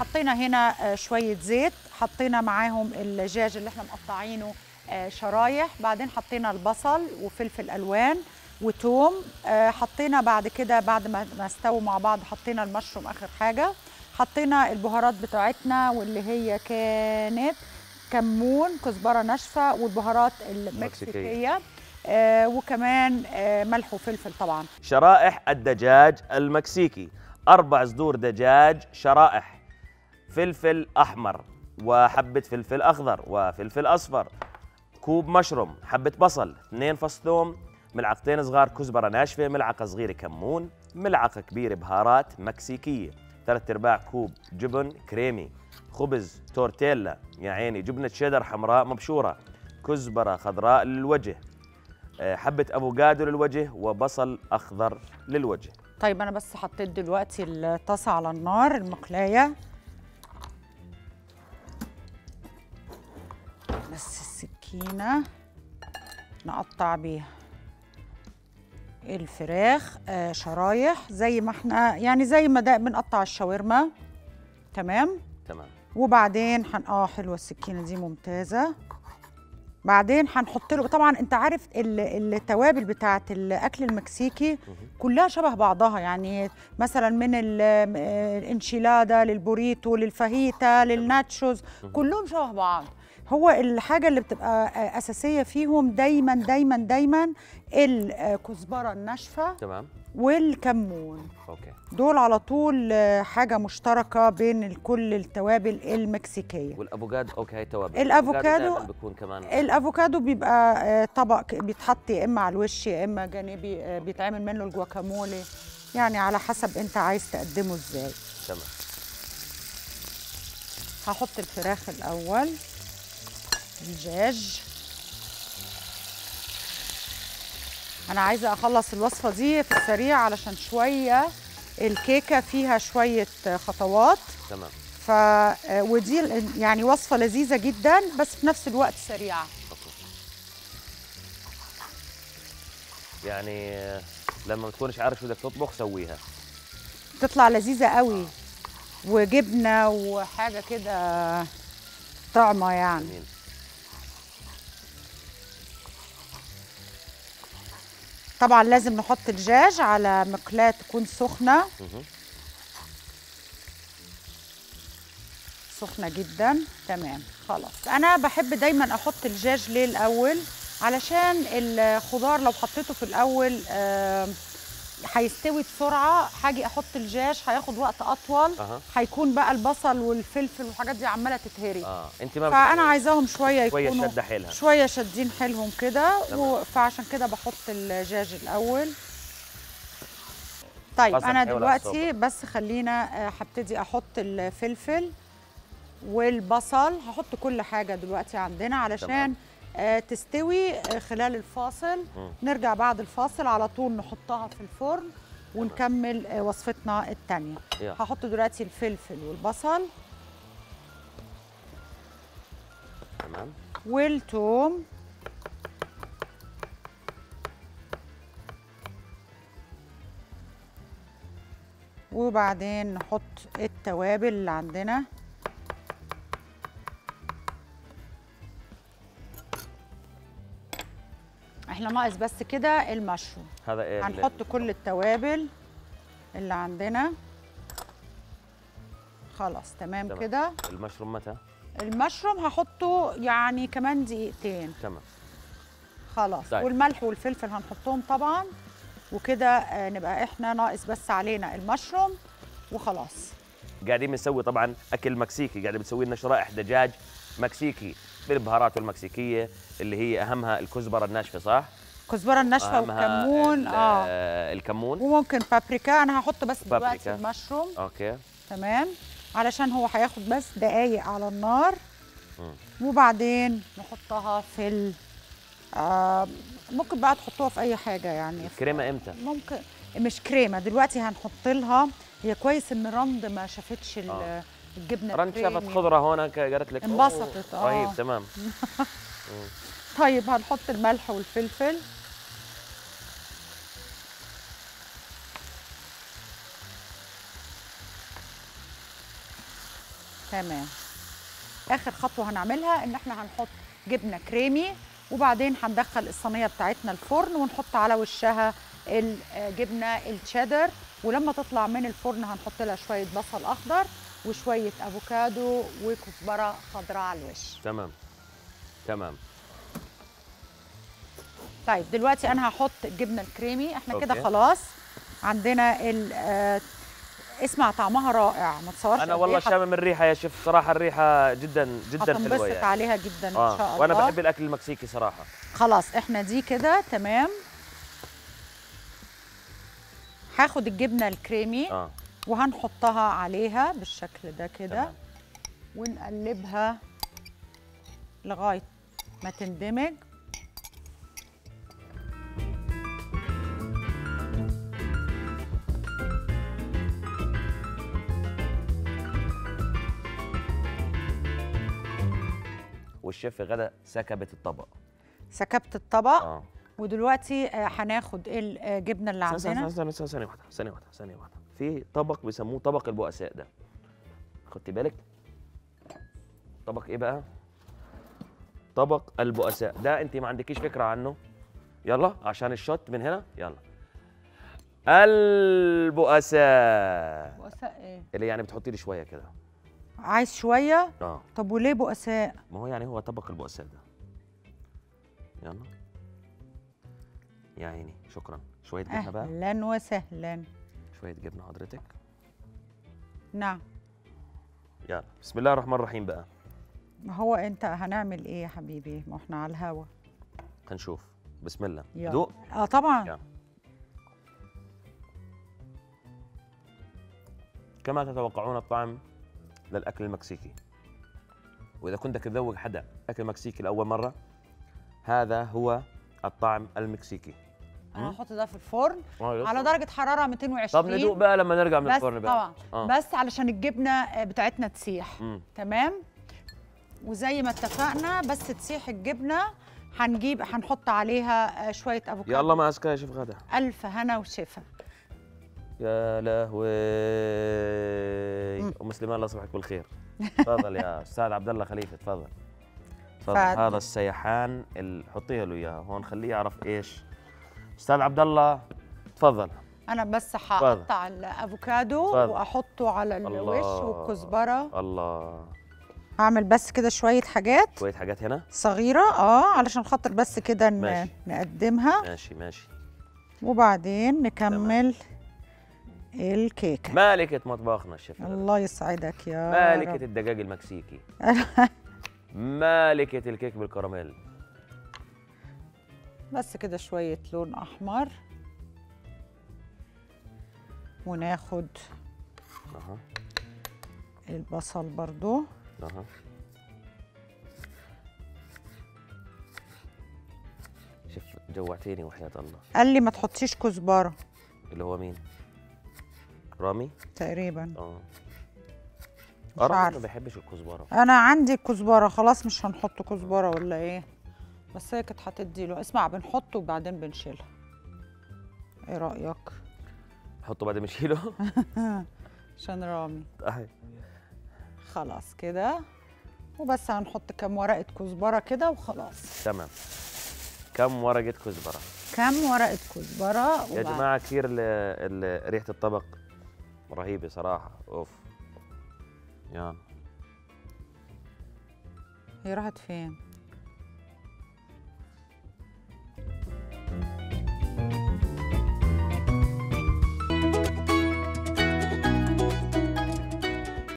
حطينا هنا آه، شويه زيت حطينا معاهم الدجاج اللي احنا مقطعينه آه، شرايح بعدين حطينا البصل وفلفل الوان وتوم آه، حطينا بعد كده بعد ما ما استووا مع بعض حطينا المشروم اخر حاجه حطينا البهارات بتاعتنا واللي هي كانت كمون كزبره ناشفه والبهارات المكسيكيه آه وكمان آه ملح وفلفل طبعا شرائح الدجاج المكسيكي أربع صدور دجاج شرائح فلفل أحمر وحبة فلفل أخضر وفلفل أصفر كوب مشروم حبة بصل اثنين فص ثوم ملعقتين صغار كزبرة ناشفة ملعقة صغيرة كمون ملعقة كبيرة بهارات مكسيكية ثلاث أرباع كوب جبن كريمي خبز تورتيلا يا عيني جبنة شيدر حمراء مبشورة كزبرة خضراء للوجه آه، حبة أفوكادو للوجه وبصل أخضر للوجه طيب انا بس حطيت دلوقتي الطاسه على النار المقلايه بس السكينه نقطع بيها الفراخ آه شرايح زي ما احنا يعني زي ما ده بنقطع الشاورما تمام تمام وبعدين حن اه حلوه السكينه دي ممتازه بعدين هنحط له طبعا انت عارف ال- التوابل بتاعه الاكل المكسيكي كلها شبه بعضها يعني مثلا من ال- آه، الانشيلادا للبوريتو للفاهيتا للناتشوز كلهم شبه بعض هو الحاجه اللي بتبقى آه، اساسيه فيهم دايما دايما دايما الكزبره الناشفه تمام والكمون أوكي دول على طول آه، حاجه مشتركه بين كل التوابل المكسيكيه والافوكادو اوكي هي توابل الأفوكادو- دايماً بيكون كمان الافوكادو بيبقى آه، طبق ك- بيتحط يا اما على الوش يا اما جانبي آه، بيتعمل منه الجواكامولي يعني على حسب انت عايز تقدمه ازاي تمام هحط الفراخ الاول الدجاج انا عايزه اخلص الوصفه دي في السريع علشان شويه الكيكه فيها شويه آه، خطوات تمام ف آه، ودي ال- يعني وصفه لذيذه جدا بس في نفس الوقت سريعه أوكي. يعني آه، لما ما تكونش عارف شو بدك تطبخ سويها تطلع لذيذه قوي وجبنه وحاجه كده طعمه يعني جميل طبعا لازم نحط الدجاج على مقلاة تكون سخنه مهم. سخنه جدا تمام خلاص انا بحب دايما احط الدجاج ليه الاول علشان الخضار لو حطيته في الاول آه، هيستوي بسرعه هاجي احط الدجاج هياخد وقت اطول اها هيكون بقى البصل والفلفل والحاجات دي عماله تتهري اه انت ما فانا عايزاهم شويه شويه يكونوا شده حيلها شويه شادين حيلهم كده تمام. و- فعشان كده بحط الدجاج الاول طيب بصل انا حلو دلوقتي بس خلينا آه، هبتدي احط الفلفل والبصل هحط كل حاجه دلوقتي عندنا علشان تمام. آه، تستوي آه، خلال الفاصل مم. نرجع بعد الفاصل على طول نحطها في الفرن ونكمل آه، وصفتنا التانية يلا. هحط دلوقتي الفلفل والبصل تمام والثوم وبعدين نحط التوابل اللي عندنا احنا ناقص بس كده المشروم هذا ايه ال- هنحط كل التوابل اللي عندنا خلاص تمام تمام. كده المشروم متى المشروم هحطه يعني كمان دقيقتين تمام خلاص طيب. والملح والفلفل هنحطهم طبعا وكده آه، نبقى احنا ناقص بس علينا المشروم وخلاص قاعدين بنسوي طبعا اكل مكسيكي قاعدين بتسوي لنا شرائح دجاج مكسيكي بالبهارات المكسيكيه اللي هي اهمها الكزبره الناشفه صح؟ كزبره الناشفه أهمها والكمون ال- اه آه، الكمون وممكن بابريكا انا هحط بس دلوقتي بابريكا. المشروم اوكي تمام علشان هو هياخد بس دقايق على النار مم. وبعدين نحطها في ال آه ممكن بقى تحطوها في اي حاجه يعني الكريمه امتى؟ ممكن مش كريمه دلوقتي هنحط لها هي كويس ان رند ما شافتش ال- آه. الجبنه رند شافت الكريمي. خضره هون ك- قالت لك أوه، انبسطت، آه. رهيب تمام طيب هنحط الملح والفلفل تمام اخر خطوه هنعملها ان احنا هنحط جبنه كريمي وبعدين هندخل الصينيه بتاعتنا الفرن ونحط على وشها الجبنه الشيدر ولما تطلع من الفرن هنحط لها شويه بصل اخضر وشويه افوكادو وكزبره خضراء على الوش تمام تمام طيب دلوقتي انا هحط الجبنه الكريمي احنا كده أوكي. خلاص عندنا ال آه، اسمع طعمها رائع ما تصورش انا قد والله إيه هت- شامم الريحه يا شيف صراحه الريحه جدا جدا حلوه هتنبسط يعني عليها جدا ان شاء اه الله وانا بحب الاكل المكسيكي صراحه خلاص احنا دي كده تمام هاخد الجبنه الكريمي اه وهنحطها عليها بالشكل ده كده تمام. ونقلبها لغايه ما تندمج والشيف غدا سكبت الطبق سكبت الطبق اه ودلوقتي آه، هناخد الجبنه اللي استنى عندنا استنى استنى ثانيه واحده ثانيه واحده ثانيه واحده في طبق بيسموه طبق البؤساء ده خدتي بالك طبق ايه بقى طبق البؤساء ده انت ما عندكيش فكره عنه يلا عشان الشوت من هنا يلا البؤساء بؤساء ايه اللي يعني بتحطي لي شويه كده عايز شويه اه طب وليه بؤساء ما هو يعني هو طبق البؤساء ده يلا يا عيني شكرا شويه جبنه بقى اهلا وسهلا شويه جبنه حضرتك نعم يلا بسم الله الرحمن الرحيم بقى ما هو انت هنعمل ايه يا حبيبي ما احنا على الهوا هنشوف بسم الله يلا. دوق اه طبعا يلا. كما تتوقعون الطعم للاكل المكسيكي واذا كنت تذوق حدا اكل مكسيكي لاول مره هذا هو الطعم المكسيكي انا هحط ده في الفرن آه، على يلا. درجه حراره 220 طب ندوق بقى لما نرجع من بس الفرن بقى طبعا آه. بس علشان الجبنه آه، بتاعتنا تسيح مم. تمام وزي ما اتفقنا بس تسيح الجبنه هنجيب هنحط عليها آه، شويه افوكادو يلا ما اسكى يا شيف غدا الف هنا وشفا يا لهوي ام سليمان الله يصبحك بالخير تفضل يا استاذ عبد الله خليفه تفضل تفضل فعد. هذا السيحان ال- حطيها له اياه هون خليه يعرف ايش استاذ عبد الله تفضل انا بس اتفضل. هقطع الافوكادو اتفضل. واحطه على الوش الله. والكزبره الله هعمل بس كده شويه حاجات شويه حاجات هنا صغيره اه علشان خاطر بس كده ن- ماشي. نقدمها ماشي ماشي وبعدين نكمل الكيكه مالكة مطبخنا الشيف غدا. الله يسعدك يا مالكة رب. الدجاج المكسيكي مالكة الكيك بالكراميل بس كده شويه لون احمر وناخد اها البصل برضو اها شوف جوعتيني وحياة الله قال لي ما تحطيش كزبره اللي هو مين؟ رامي؟ تقريبا اه مش رامي عارف. ما بيحبش الكزبرة انا عندي كزبره خلاص مش هنحط كزبره ولا ايه بس هي كانت هتدي له اسمع بنحطه وبعدين بنشيلها ايه رايك حطه بعد ما نشيله عشان رامي أهي. خلاص كده وبس هنحط كام ورقه كزبره كده وخلاص تمام كم ورقة كزبرة؟ كام ورقه كزبره يا وبعد- جماعة كثير ال- ال- ريحة الطبق رهيبة صراحة اوف يلا هي راحت فين